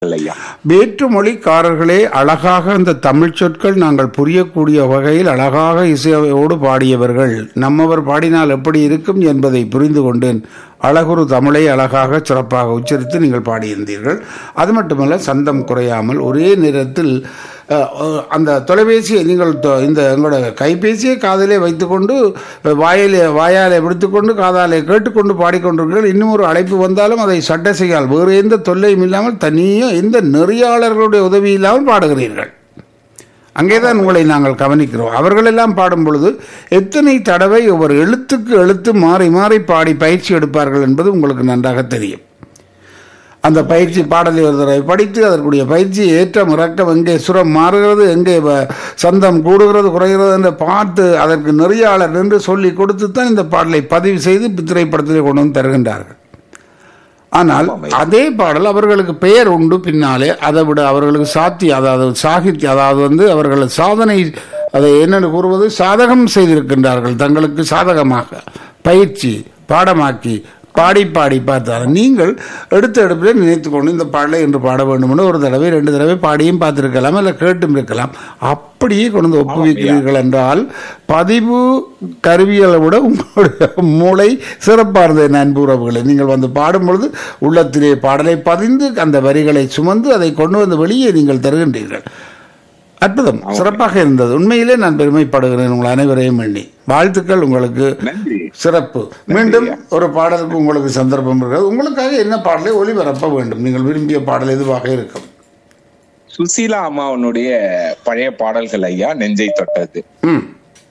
ஐயா வேற்றுமொழிக்காரர்களே அழகாக அந்த தமிழ் சொற்கள் நாங்கள் புரியக்கூடிய வகையில் அழகாக இசையோடு பாடியவர்கள் நம்மவர் பாடினால் எப்படி இருக்கும் என்பதை புரிந்து கொண்டேன் அழகுரு தமிழை அழகாக சிறப்பாக உச்சரித்து நீங்கள் பாடியிருந்தீர்கள் அது மட்டுமல்ல சந்தம் குறையாமல் ஒரே நேரத்தில் அஹ், அஹ், அந்த தொலைபேசியை நீங்கள் தொ- இந்த எங்களோட கைபேசியை காதிலே வைத்துக்கொண்டு வாயிலே வாயாலே பிடித்துக்கொண்டு காதாலே கேட்டுக்கொண்டு பாடிக்கொண்டிருக்கிறீர்கள் இன்னும் ஒரு அழைப்பு வந்தாலும் அதை சட்டை செய்யால் வேறு எந்த தொல்லையும் இல்லாமல் தனியாக எந்த நெறியாளர்களுடைய உதவி இல்லாமல் பாடுகிறீர்கள் அங்கேதான் உங்களை நாங்கள் கவனிக்கிறோம் அவர்களெல்லாம் பாடும் பொழுது எத்தனை தடவை ஒவ்வொரு எழுத்துக்கு எழுத்து மாறி மாறி பாடி பயிற்சி எடுப்பார்கள் என்பது உங்களுக்கு நன்றாக தெரியும் அந்த பயிற்சி பாடலை ஒரு தடவை படித்து அதற்குரிய பயிற்சி ஏற்றம் இறக்கம் எங்கே சுரம் மாறுகிறது எங்கே வ- சந்தம் கூடுகிறது குறைகிறது என்று பார்த்து அதற்கு நெறியாளர் என்று சொல்லி கொடுத்து தான் இந்த பாடலை பதிவு செய்து திரைப்படத்திலே கொண்டு வந்து தருகின்றார்கள் ஆனால் அதே பாடல் அவர்களுக்கு பெயர் உண்டு பின்னாலே அதை விட அவர்களுக்கு சாத்தி அதாவது சாகித்ய அதாவது வந்து அவர்கள் சாதனை அதை என்னென்னு கூறுவது சாதகம் செய்திருக்கின்றார்கள் தங்களுக்கு சாதகமாக பயிற்சி பாடமாக்கி பாடி பாடி பார்த்தார் நீங்கள் எடுத்த எடுப்பில் நினைத்து கொண்டு இந்த பாடலை என்று பாட வேண்டும்னு ஒரு தடவை ரெண்டு தடவை பாடியும் பார்த்திருக்கலாம் இல்லை கேட்டும் இருக்கலாம் அப்படியே கொண்டு வந்து ஒப்புவிக்கிறீர்கள் என்றால் பதிவு கருவிகளை விட உங்களுடைய மூளை சிறப்பானது நண்பு உறவுகளை நீங்கள் வந்து பாடும் பொழுது உள்ளத்திலே பாடலை பதிந்து அந்த வரிகளை சுமந்து அதை கொண்டு வந்து வெளியே நீங்கள் தருகின்றீர்கள் அற்புதம் சிறப்பாக இருந்தது உண்மையிலே நான் பெருமைப்படுகிறேன் உங்கள் அனைவரையும் எண்ணி வாழ்த்துக்கள் உங்களுக்கு நன்றி சிறப்பு மீண்டும் ஒரு பாடலுக்கு உங்களுக்கு சந்தர்ப்பம் இருக்கிறது உங்களுக்காக என்ன பாடலை ஒளிபரப்ப வேண்டும் நீங்கள் விரும்பிய பாடல் எதுவாக இருக்கும் சுசீலா அம்மாவனுடைய பழைய பாடல்கள் ஐயா நெஞ்சை தொட்டது ம்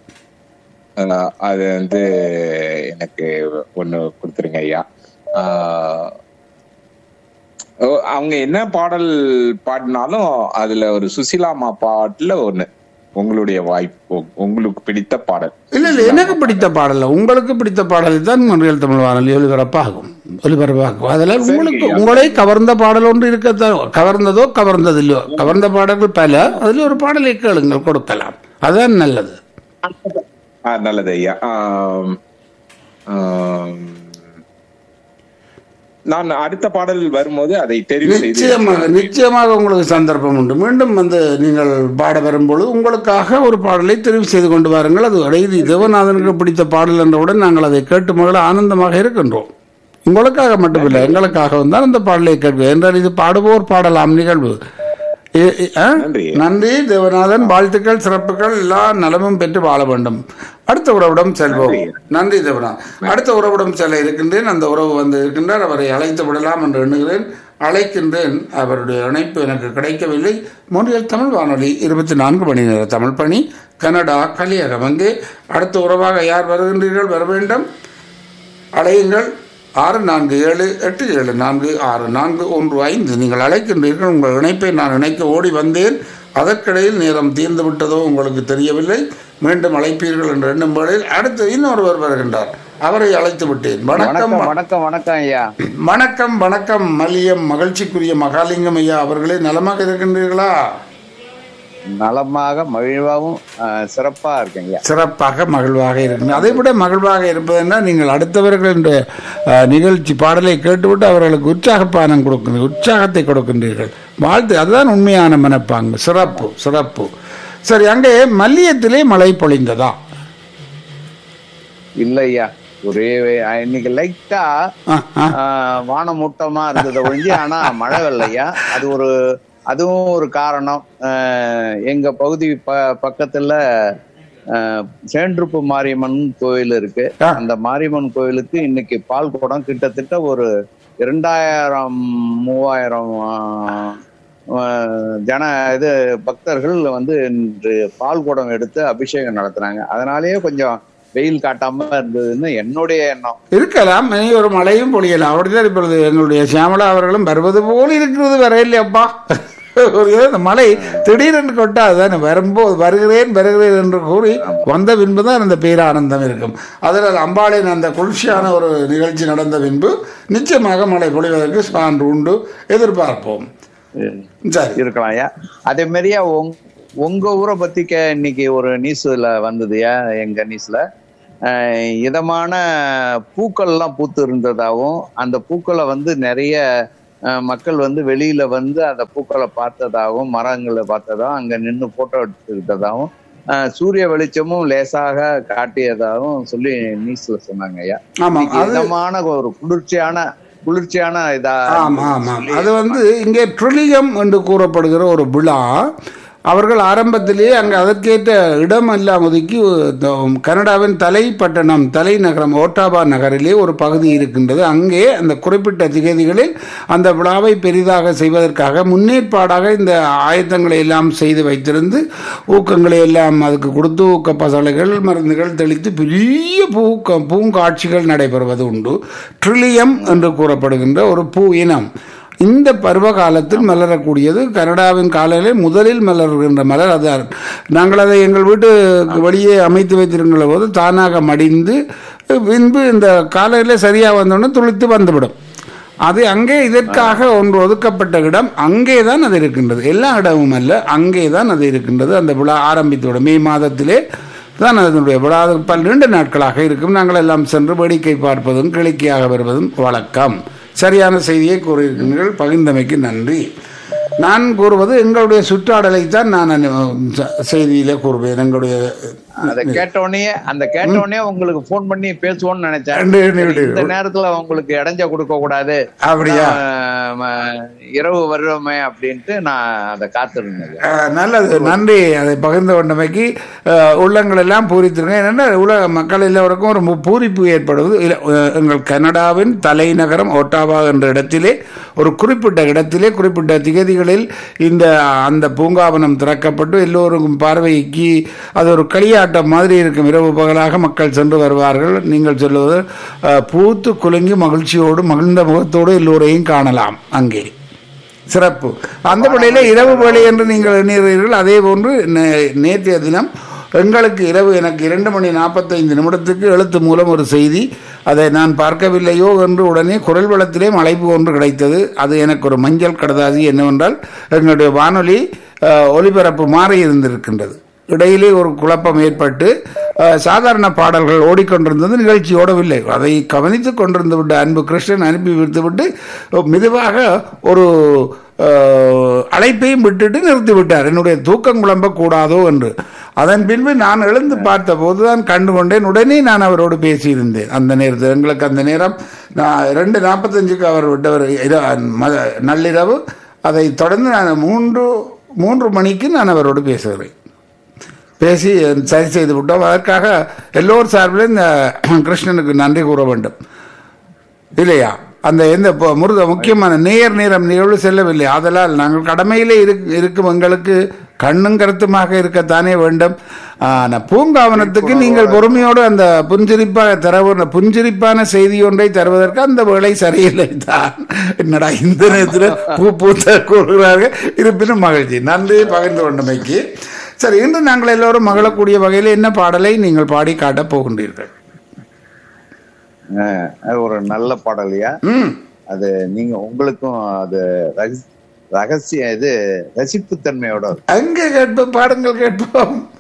ஆஹ் அது வந்து எனக்கு ஒண்ணு கொடுத்துருங்க ஐயா ஆஹ் ஓ, அவங்க என்ன பாடல் பாடினாலும் அதுல ஒரு சுசீலா அம்மா பாட்டுல ஒண்ணு உங்களுடைய வாய்ப்பு உங்களுக்கு பிடித்த பாடல் இல்ல இல்ல எனக்கு பிடித்த பாடல் உங்களுக்கு பிடித்த பாடல் தான் மொழியல் தமிழ் வானொலி ஒலிபரப்பாகும் ஒலிபரப்பாகும் அதில் உங்களுக்கு உங்களை கவர்ந்த பாடல் ஒன்று இருக்கத்தான் கவர்ந்ததோ கவர்ந்ததில்லையோ கவர்ந்த பாடல்கள் பல அதில் ஒரு பாடலை கேளுங்கள் கொடுக்கலாம் அதுதான் நல்லது ஆ, நல்லது ஐயா ஆம், ஆம், நான் அடுத்த பாடல் வரும்போது அதை தெரிவு செய்து நிச்சயமாக நிச்சயமாக உங்களுக்கு சந்தர்ப்பம் உண்டு மீண்டும் வந்து நீங்கள் பாட வரும்பொழுது உங்களுக்காக ஒரு பாடலை தெரிவு செய்து கொண்டு வாருங்கள் அது அடையுது தேவநாதனுக்கு பிடித்த பாடல் என்றவுடன் நாங்கள் அதை கேட்டு மகள ஆனந்தமாக இருக்கின்றோம் உங்களுக்காக மட்டுமில்லை எங்களுக்காகவும் தான் அந்த பாடலை கேட்க என்றால் இது பாடுவோர் பாடலாம் நிகழ்வு இ- இ- ஆ? நன்றி. நன்றி தேவநாதன் வாழ்த்துக்கள் சிறப்புகள் எல்லா நலமும் பெற்று வாழ வேண்டும் அடுத்த உறவிடம் செல்வோம் நன்றி தேவநாதன் அடுத்த உறவிடம் செல்ல இருக்கின்றேன் அந்த உறவு வந்து இருக்கின்றார் அவரை அழைத்து விடலாம் என்று எண்ணுகிறேன் அழைக்கின்றேன் அவருடைய இணைப்பு எனக்கு கிடைக்கவில்லை மொழியல் தமிழ் வானொலி இருபத்தி நான்கு மணி நேர தமிழ் பணி கனடா கலியகம் அங்கே அடுத்த உறவாக யார் வருகின்றீர்கள் வர வேண்டும் அழையுங்கள் ஆறு நான்கு ஏழு எட்டு ஏழு நான்கு ஆறு நான்கு ஒன்று ஐந்து நீங்கள் அழைக்கின்றீர்கள் உங்கள் இணைப்பை நான் இணைக்க ஓடி வந்தேன் அதற்கிடையில் நேரம் தீர்ந்து விட்டதோ உங்களுக்கு தெரியவில்லை மீண்டும் அழைப்பீர்கள் என்று எண்ணும் வேளையில் அடுத்து இன்னொருவர் வருகின்றார் அவரை அழைத்து விட்டேன் வணக்கம் வணக்கம் வணக்கம் வணக்கம் ஐயா வணக்கம் வணக்கம் மலியம் மகிழ்ச்சிக்குரிய மகாலிங்கம் ஐயா அவர்களே நலமாக இருக்கின்றீர்களா நலமாக மகிழ்வாகவும் அஹ், சிறப்பா இருக்கேங்க ஐயா சிறப்பாக மகிழ்வாக இருக்கும் அதை விட மகிழ்வாக இருப்பதுன்னா நீங்கள் அடுத்தவர்கள் என்ற அஹ், நிகழ்ச்சி பாடலை கேட்டுவிட்டு அவர்களுக்கு உற்சாகப்பானம் கொடுக்கின்ற உற்சாகத்தை கொடுக்கின்றீர்கள் வாழ்த்து அதுதான் உண்மையான மனப்பாங்கு சிறப்பு சிறப்பு சரி அங்கே மல்லியத்திலே மழை பொழிந்ததா இல்ல ஐயா ஒரே அஹ், இன்னைக்கு லைட்டா ஆ, ஆ. வானமூட்டமா இருந்தது ஒழிஞ்சு ஆனா மழை வரலையா அது ஒரு அதுவும் ஒரு காரணம் அஹ், எங்க பகுதி ப பக்கத்துல அஹ், சேன்றுப்பு மாரியம்மன் கோயில் இருக்கு ஆ. அந்த மாரியம்மன் கோயிலுக்கு இன்னைக்கு பால் குடம் கிட்டத்தட்ட ஒரு இரண்டாயிரம் மூவாயிரம் ஆஹ், ஆஹ், ஜன இது பக்தர்கள் வந்து இன்று பால் குடம் எடுத்து அபிஷேகம் நடத்துனாங்க அதனாலேயே கொஞ்சம் வெயில் காட்டாம இருந்ததுன்னு என்னுடைய எண்ணம் இருக்கலாம் இனி ஒரு மழையும் பொழியலாம் அப்படிதான் இப்பொழுது எங்களுடைய சியாமலா அவர்களும் வருவது போல் இருக்கிறது வர இல்லையப்பா ஒரு இந்த மழை திடீரென்று கொட்டா அதுதானே வரும்போது வருகிறேன் வருகிறேன் என்று கூறி வந்த பின்பு தான் அந்த பேரானந்தம் இருக்கும் அதனால் அம்பாளின் அந்த குளிர்ச்சியான ஒரு நிகழ்ச்சி நடந்த பின்பு நிச்சயமாக மழை பொழிவதற்கு சான்று உண்டு எதிர்பார்ப்போம் சரி இருக்கலாம் ஐயா அதே மாதிரியா உங் உங்க ஊரை பத்தி கே இன்னைக்கு ஒரு நியூஸ்ல வந்ததுயா எங்க நியூஸ்ல அஹ், இதமான பூக்கள்லாம் பூத்து இருந்ததாகவும் அந்த பூக்களை வந்து நிறைய அஹ், மக்கள் வந்து வெளியில வந்து அந்த பூக்களை பார்த்ததாகவும் மரங்களை பார்த்ததாகவும் அங்க நின்று போட்டோ எடுத்துக்கிட்டதாகவும் அஹ், சூரிய வெளிச்சமும் லேசாக காட்டியதாகவும் சொல்லி நியூஸ்ல சொன்னாங்க ஐயா ஆமா இன்னைக்கு அது இதமான ஒரு குளிர்ச்சியான குளிர்ச்சியான இதா ஆமா ஆமா அது வந்து இங்கே ட்ரிலியம் என்று கூறப்படுகிற ஒரு விழா அவர்கள் ஆரம்பத்திலேயே அங்கே அதற்கேற்ற இடம் எல்லாம் ஒதுக்கி இந்த கனடாவின் தலைப்பட்டணம் தலைநகரம் ஓட்டாபா நகரிலே ஒரு பகுதி இருக்கின்றது அங்கே அந்த குறிப்பிட்ட திகதிகளில் அந்த விழாவை பெரிதாக செய்வதற்காக முன்னேற்பாடாக இந்த ஆயத்தங்களை எல்லாம் செய்து வைத்திருந்து ஊக்கங்களை எல்லாம் அதுக்கு கொடுத்து ஊக்க பசலைகள் மருந்துகள் தெளித்து பெரிய பூக்க பூங்காட்சிகள் நடைபெறுவது உண்டு ட்ரிலியம் என்று கூறப்படுகின்ற ஒரு பூ இனம் இந்த பருவ காலத்தில் மலரக்கூடியது கனடாவின் காலையிலே முதலில் மலர்கின்ற மலர் அது நாங்கள் அதை எங்கள் வீட்டு வெளியே அமைத்து வைத்திருக்கிற போது தானாக மடிந்து பின்பு இந்த காலையில் சரியாக வந்தோடனே துளித்து வந்துவிடும் அது அங்கே இதற்காக ஒன்று ஒதுக்கப்பட்ட இடம் அங்கே தான் அது இருக்கின்றது எல்லா இடமும் அல்ல அங்கே தான் அது இருக்கின்றது அந்த விழா ஆரம்பித்துவிடும் மே மாதத்திலே தான் அதனுடைய விழா அது பல நீண்ட நாட்களாக இருக்கும் நாங்கள் எல்லாம் சென்று வேடிக்கை பார்ப்பதும் கிழக்கியாக வருவதும் வழக்கம் சரியான செய்தியை கூறியிருக்கிறீர்கள் பகிர்ந்தமைக்கு நன்றி நான் கூறுவது எங்களுடைய சுற்றாடலை தான் நான் அனு- ச- செய்தியிலே கூறுவேன் எங்களுடைய அதை கேட்டோடனே அந்த கேட்டோடனே உங்களுக்கு ஃபோன் பண்ணி பேசுவோம்னு நினைச்சேன் ரெண்டு நிமிடம். சரி, இந்த நேரத்துல உங்களுக்கு இடைஞ்ச கொடுக்க கூடாது அப்படியா ஆஹ் ம- இரவு வருவோமே அப்படின்ட்டு நான் அதை காத்திருந்தேன் அஹ், நல்லது நன்றி அதை பகிர்ந்து கொண்டமைக்கு அஹ், உள்ளங்கள் எல்லாம் பூரித்திருங்க என்னென்ன உலக மக்கள் எல்லோருக்கும் ஒரு மு- பூரிப்பு ஏற்படுவது இல்ல, அஹ், எங்கள் கனடாவின் தலைநகரம் ஒட்டாவா என்ற இடத்திலே ஒரு குறிப்பிட்ட இடத்திலே குறிப்பிட்ட திகதிகளில் இந்த அந்த பூங்காவனம் திறக்கப்பட்டு எல்லோருக்கும் பார்வைக்கு அது ஒரு களியாட்டம் மாதிரி இருக்கும் இரவு பகலாக மக்கள் சென்று வருவார்கள் நீங்கள் சொல்லுவது அஹ், பூத்து குலுங்கி மகிழ்ச்சியோடு மகிழ்ந்த முகத்தோடு எல்லோரையும் காணலாம் அங்கே சிறப்பு அந்த வேளையில இரவு வேலை என்று நீங்கள் எண்ணுகிறீர்கள் அதே போன்று நே- நேற்றைய தினம் எங்களுக்கு இரவு எனக்கு இரண்டு மணி நாற்பத்தைந்து நிமிடத்துக்கு எழுத்து மூலம் ஒரு செய்தி அதை நான் பார்க்கவில்லையோ என்று உடனே குரல் வளத்திலே அழைப்பு ஒன்று கிடைத்தது அது எனக்கு ஒரு மஞ்சள் கடதாசி என்னவென்றால் எங்களுடைய வானொலி அஹ், ஒலிபரப்பு மாறி இருந்திருக்கின்றது இடையிலே ஒரு குழப்பம் ஏற்பட்டு அஹ், சாதாரண பாடல்கள் ஓடிக்கொண்டிருந்தது நிகழ்ச்சி ஓடவில்லை அதை கவனித்துக் கொண்டிருந்து விட்டு அன்பு கிருஷ்ணன் அனுப்பி வைத்துவிட்டு மெதுவாக ஒரு அஹ், அழைப்பையும் விட்டுட்டு நிறுத்தி விட்டார் என்னுடைய தூக்கம் குழம்ப கூடாதோ என்று அதன் பின்பு நான் எழுந்து பார்த்த போதுதான் கண்டு கொண்டேன் உடனே நான் அவரோடு பேசியிருந்தேன் அந்த நேரத்தில் எங்களுக்கு அந்த நேரம் நான் ரெண்டு நாற்பத்தஞ்சுக்கு அவர் விட்டவர் இர- மத- நள்ளிரவு அதை தொடர்ந்து நான் மூன்று மூன்று மணிக்கு நான் அவரோடு பேசுகிறேன் பேசி சரி செய்து விட்டோம் அதற்காக எல்லோர் சார்பிலும் இந்த கிருஷ்ணனுக்கு நன்றி கூற வேண்டும் இல்லையா அந்த எந்த பொ- முருக முக்கியமான நேர் நேரம் நிகழ்வு செல்லவில்லை ஆதலால் நாங்கள் கடமையிலே இருக்- இருக்கும் எங்களுக்கு கண்ணும் கருத்துமாக இருக்கத்தானே வேண்டும் ஆனா பூங்காவனத்துக்கு நீங்கள் பொறுமையோடு அந்த புஞ்சிரிப்பாக தர புஞ்சிரிப்பான செய்தி ஒன்றை தருவதற்கு அந்த வேலை சரியில்லை தான் என்னடா இந்த நேரத்தில் பூ பூத்த கூறுகிறார்கள் இருப்பினும் மகிழ்ச்சி நன்றி பகிர்ந்து கொண்டமைக்கு சரி இன்று நாங்கள் எல்லோரும் மகிழக்கூடிய வகையில் என்ன பாடலை நீங்கள் பாடி காட்டப் போகின்றீர்கள் ஆஹ் அது ஒரு நல்ல பாடலையா ம் அது நீங்க உங்களுக்கும் அது ரகசி- ரகசிய இது ரசிப்புத்தன்மையோட இருக்கும். அங்கே கேட்போம் பாடுங்கள் கேட்போம்